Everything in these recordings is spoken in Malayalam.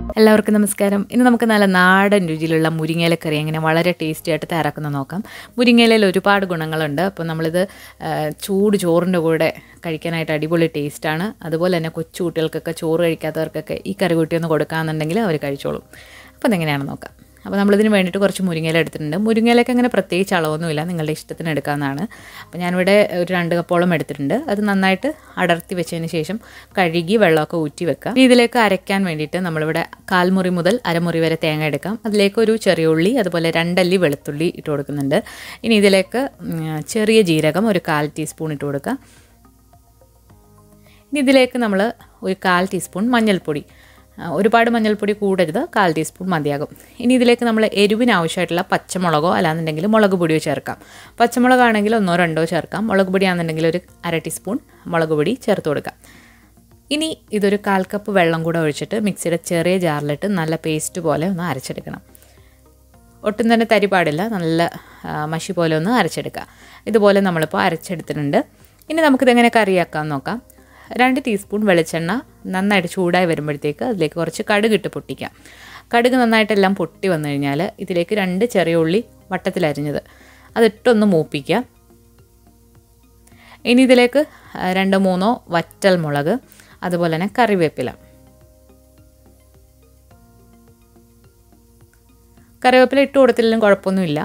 എല്ലാവർക്കും നമസ്കാരം ഇന്ന് നമുക്ക് നല്ല നാടൻ രുചിയിലുള്ള മുരിങ്ങയിലക്കറി എങ്ങനെ വളരെ ടേസ്റ്റി ആയിട്ട് തയ്യാറാക്കുന്നത് നോക്കാം മുരിങ്ങയിലയിൽ ഒരുപാട് ഗുണങ്ങളുണ്ട് അപ്പോൾ നമ്മളിത് ആ, ചൂട് ചോറിൻ്റെ കൂടെ കഴിക്കാനായിട്ട് അടിപൊളി ടേസ്റ്റാണ് അതുപോലെ തന്നെ കൊച്ചു കുട്ടികൾക്കൊക്കെ ചോറ് കഴിക്കാത്തവർക്കൊക്കെ ഈ കറി കൂട്ടി ഒന്ന് കൊടുക്കാമെന്നുണ്ടെങ്കിൽ അവർ കഴിച്ചോളും അപ്പോൾ അതെങ്ങനെയാണെന്ന് നോക്കാം അപ്പോൾ നമ്മളിതിന് വേണ്ടിയിട്ട് കുറച്ച് മുരിങ്ങയില എടുത്തിട്ടുണ്ട് മുരിങ്ങയിലൊക്കെ അങ്ങനെ പ്രത്യേകിച്ച് അളവൊന്നുമില്ല നിങ്ങളുടെ ഇഷ്ടത്തിന് എടുക്കാവുന്നതാണ് അപ്പോൾ ഞാനിവിടെ ഒരു രണ്ട് കപ്പോളം എടുത്തിട്ടുണ്ട് അത് നന്നായിട്ട് അടർത്തി വെച്ചതിന് ശേഷം കഴുകി വെള്ളമൊക്കെ ഊറ്റി വെക്കാം ഇനി ഇതിലേക്ക് അരയ്ക്കാൻ വേണ്ടിയിട്ട് നമ്മളിവിടെ കാൽമുറി മുതൽ അരമുറി വരെ തേങ്ങ എടുക്കാം അതിലേക്ക് ഒരു ചെറിയ ഉള്ളി അതുപോലെ രണ്ടല്ലി വെളുത്തുള്ളി ഇട്ട് കൊടുക്കുന്നുണ്ട് ഇനി ഇതിലേക്ക് ഉം, ചെറിയ ജീരകം ഒരു കാൽ ടീസ്പൂൺ ഇട്ട് കൊടുക്കാം ഇനി ഇതിലേക്ക് നമ്മൾ ഒരു കാൽ ടീസ്പൂൺ മഞ്ഞൾപ്പൊടി ആ, ഒരുപാട് മഞ്ഞൾപ്പൊടി കൂടരുത് കാൽ ടീസ്പൂൺ മതിയാകും ഇനി ഇതിലേക്ക് നമ്മൾ എരിവിന് ആവശ്യമായിട്ടുള്ള പച്ചമുളകോ അല്ലാന്നുണ്ടെങ്കിൽ മുളക് പൊടിയോ ചേർക്കാം പച്ചമുളകാണെങ്കിൽ ഒന്നോ രണ്ടോ ചേർക്കാം മുളക് പൊടിയാണെന്നുണ്ടെങ്കിൽ ഒരു അര ടീസ്പൂൺ മുളക് പൊടി ചേർത്ത് കൊടുക്കാം ഇനി ഇതൊരു കാൽ കപ്പ് വെള്ളം കൂടെ ഒഴിച്ചിട്ട് മിക്സിയുടെ ചെറിയ ജാറിലിട്ട് നല്ല പേസ്റ്റ് പോലെ ഒന്ന് അരച്ചെടുക്കണം ഒട്ടും തന്നെ തരി പാടില്ല നല്ല ആ, മഷി പോലെ ഒന്ന് അരച്ചെടുക്കുക ഇതുപോലെ നമ്മളിപ്പോൾ അരച്ചെടുത്തിട്ടുണ്ട് ഇനി നമുക്കിതെങ്ങനെ കറിയാക്കാൻ നോക്കാം രണ്ട് ടീസ്പൂൺ വെളിച്ചെണ്ണ നന്നായിട്ട് ചൂടായി വരുമ്പോഴത്തേക്ക് അതിലേക്ക് കുറച്ച് കടുക് ഇട്ട് പൊട്ടിക്കാം കടുക് നന്നായിട്ടെല്ലാം പൊട്ടി വന്നു കഴിഞ്ഞാൽ ഇതിലേക്ക് രണ്ട് ചെറിയ ഉള്ളി വട്ടത്തിലരിഞ്ഞത് അതിട്ടൊന്ന് മൂപ്പിക്കുക ഇനി ഇതിലേക്ക് ആ, രണ്ടോ മൂന്നോ വറ്റൽ മുളക് അതുപോലെ തന്നെ കറിവേപ്പില കറിവേപ്പില ഇട്ട് കൊടുത്തില്ലെങ്കിലും കുഴപ്പമൊന്നുമില്ല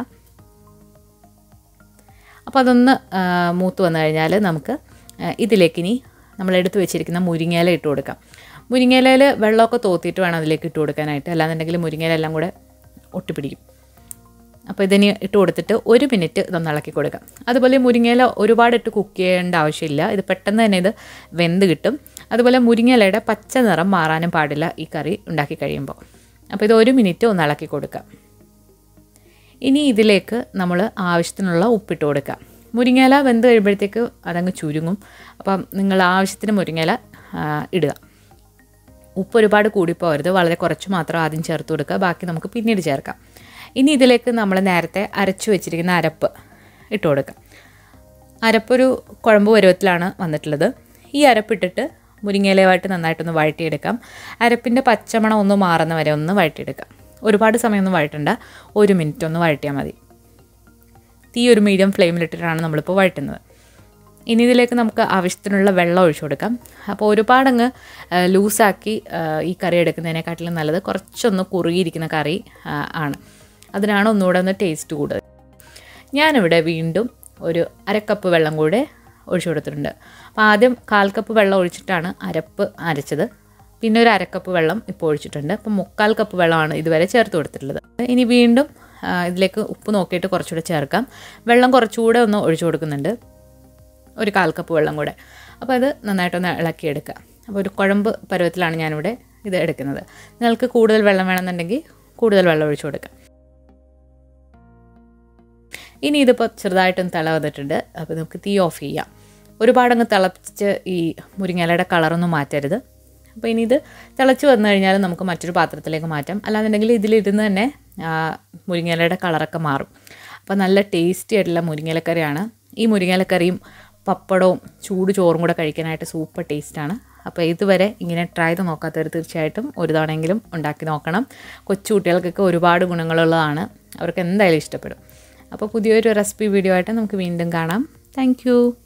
അപ്പോൾ അതൊന്ന് ആ, മൂത്ത് വന്നു കഴിഞ്ഞാൽ നമുക്ക് ആ, ഇതിലേക്കിനി നമ്മൾ എടുത്തു വെച്ചിരിക്കുന്ന മുരിങ്ങയില ഇട്ട് കൊടുക്കാം മുരിങ്ങയിലയിൽ വെള്ളമൊക്കെ തോത്തിയിട്ട് വേണം അതിലേക്ക് ഇട്ട് കൊടുക്കാനായിട്ട് അല്ലാന്നുണ്ടെങ്കിൽ മുരിങ്ങയില എല്ലാം കൂടെ ഒട്ടിപ്പിടിക്കും അപ്പോൾ ഇതിന് ഇട്ട് കൊടുത്തിട്ട് ഒരു മിനിറ്റ് ഇതൊന്ന് ഇളക്കി കൊടുക്കാം അതുപോലെ മുരിങ്ങയില ഒരുപാട് ഇട്ട് കുക്ക് ചെയ്യേണ്ട ആവശ്യമില്ല ഇത് പെട്ടെന്ന് തന്നെ ഇത് വെന്ത് കിട്ടും അതുപോലെ മുരിങ്ങയിലയുടെ പച്ച നിറം മാറാനും പാടില്ല ഈ കറി ഉണ്ടാക്കി കഴിയുമ്പോൾ അപ്പോൾ ഇത് ഒരു മിനിറ്റ് ഒന്ന് ഇളക്കി കൊടുക്കാം ഇനി ഇതിലേക്ക് നമ്മൾ ആവശ്യത്തിനുള്ള ഉപ്പിട്ട് കൊടുക്കുക മുരിങ്ങയില വെന്ത് കഴിയുമ്പോഴത്തേക്ക് അതങ്ങ് ചുരുങ്ങും അപ്പം നിങ്ങൾ ആവശ്യത്തിന് മുരിങ്ങയില ആ, ഇടുക ഉപ്പ് ഒരുപാട് കൂടിപ്പോകരുത് വളരെ കുറച്ച് മാത്രം ആദ്യം ചേർത്ത് കൊടുക്കുക ബാക്കി നമുക്ക് പിന്നീട് ചേർക്കാം ഇനി ഇതിലേക്ക് നമ്മൾ നേരത്തെ അരച്ചു വെച്ചിരിക്കുന്ന അരപ്പ് ഇട്ട് കൊടുക്കാം അരപ്പൊരു കുഴമ്പ് പരുവത്തിലാണ് വന്നിട്ടുള്ളത് ഈ അരപ്പിട്ടിട്ട് മുരിങ്ങയിലയുമായിട്ട് നന്നായിട്ടൊന്ന് വഴറ്റിയെടുക്കാം അരപ്പിൻ്റെ പച്ചമണം ഒന്ന് മാറുന്ന വരെ ഒന്ന് വഴറ്റിയെടുക്കാം ഒരുപാട് സമയമൊന്നും വഴറ്റണ്ട ഒരു മിനിറ്റ് ഒന്ന് വഴറ്റിയാൽ മതി തീ ഒരു മീഡിയം ഫ്ലെയിമിലിട്ടിട്ടാണ് നമ്മളിപ്പോൾ വഴറ്റുന്നത് ഇനി ഇതിലേക്ക് നമുക്ക് ആവശ്യത്തിനുള്ള വെള്ളം ഒഴിച്ചു കൊടുക്കാം അപ്പോൾ ഒരുപാടങ്ങ് ആ, ലൂസാക്കി ആ, ഈ കറി എടുക്കുന്നതിനെക്കാട്ടിലും നല്ലത് കുറച്ചൊന്ന് കുറുകിയിരിക്കുന്ന കറി ആ, ആണ് അതിനാണ് ഒന്നുകൂടെ ഒന്ന് ടേസ്റ്റ് കൂടുതൽ ഞാനിവിടെ വീണ്ടും ഒരു അരക്കപ്പ് വെള്ളം കൂടെ ഒഴിച്ചു കൊടുത്തിട്ടുണ്ട് അപ്പോൾ ആദ്യം കാൽ കപ്പ് വെള്ളം ഒഴിച്ചിട്ടാണ് അരപ്പ് അരച്ചത് പിന്നെ ഒരു അരക്കപ്പ് വെള്ളം ഇപ്പോൾ ഒഴിച്ചിട്ടുണ്ട് അപ്പം മുക്കാൽ കപ്പ് വെള്ളമാണ് ഇതുവരെ ചേർത്ത് കൊടുത്തിട്ടുള്ളത് ഇനി വീണ്ടും ആ, ഇതിലേക്ക് ഉപ്പ് നോക്കിയിട്ട് കുറച്ചുകൂടെ ചേർക്കാം വെള്ളം കുറച്ചുകൂടെ ഒന്ന് ഒഴിച്ചു കൊടുക്കുന്നുണ്ട് ഒരു കാൽ കപ്പ് വെള്ളം കൂടെ അപ്പോൾ അത് നന്നായിട്ടൊന്ന് ഇളക്കിയെടുക്കുക അപ്പോൾ ഒരു കുഴമ്പ് പരുവത്തിലാണ് ഞാനിവിടെ ഇത് എടുക്കുന്നത് നിങ്ങൾക്ക് കൂടുതൽ വെള്ളം വേണമെന്നുണ്ടെങ്കിൽ കൂടുതൽ വെള്ളം ഒഴിച്ചു കൊടുക്കാം ഇനി ഇതിപ്പോൾ ചെറുതായിട്ടൊന്ന് തിള വന്നിട്ടുണ്ട് അപ്പോൾ നമുക്ക് തീ ഓഫ് ചെയ്യാം ഒരുപാടങ്ങ് തിളപ്പിച്ച് ഈ മുരിങ്ങയിലയുടെ കളറൊന്നും മാറ്റരുത് അപ്പോൾ ഇനി ഇത് തിളച്ച് വന്നു കഴിഞ്ഞാൽ നമുക്ക് മറ്റൊരു പാത്രത്തിലേക്ക് മാറ്റാം അല്ലാന്നുണ്ടെങ്കിൽ ഇതിലിരുന്ന് തന്നെ ആ, മുരിങ്ങയിലയുടെ കളറൊക്കെ മാറും അപ്പോൾ നല്ല ടേസ്റ്റി ആയിട്ടുള്ള മുരിങ്ങയിലക്കറിയാണ് ഈ മുരിങ്ങയിലക്കറിയും പപ്പടവും ചൂട് ചോറും കൂടെ കഴിക്കാനായിട്ട് സൂപ്പർ ടേസ്റ്റാണ് അപ്പോൾ ഇതുവരെ ഇങ്ങനെ ട്രൈ ചെയ്ത് നോക്കാത്തവർ തീർച്ചയായിട്ടും ഒരു തവണയെങ്കിലും ഉണ്ടാക്കി നോക്കണം കൊച്ചു കുട്ടികൾക്കൊക്കെ ഒരുപാട് ഗുണങ്ങളുള്ളതാണ് അവർക്ക് എന്തായാലും ഇഷ്ടപ്പെടും അപ്പോൾ പുതിയൊരു റെസിപ്പി വീഡിയോ ആയിട്ട് നമുക്ക് വീണ്ടും കാണാം താങ്ക്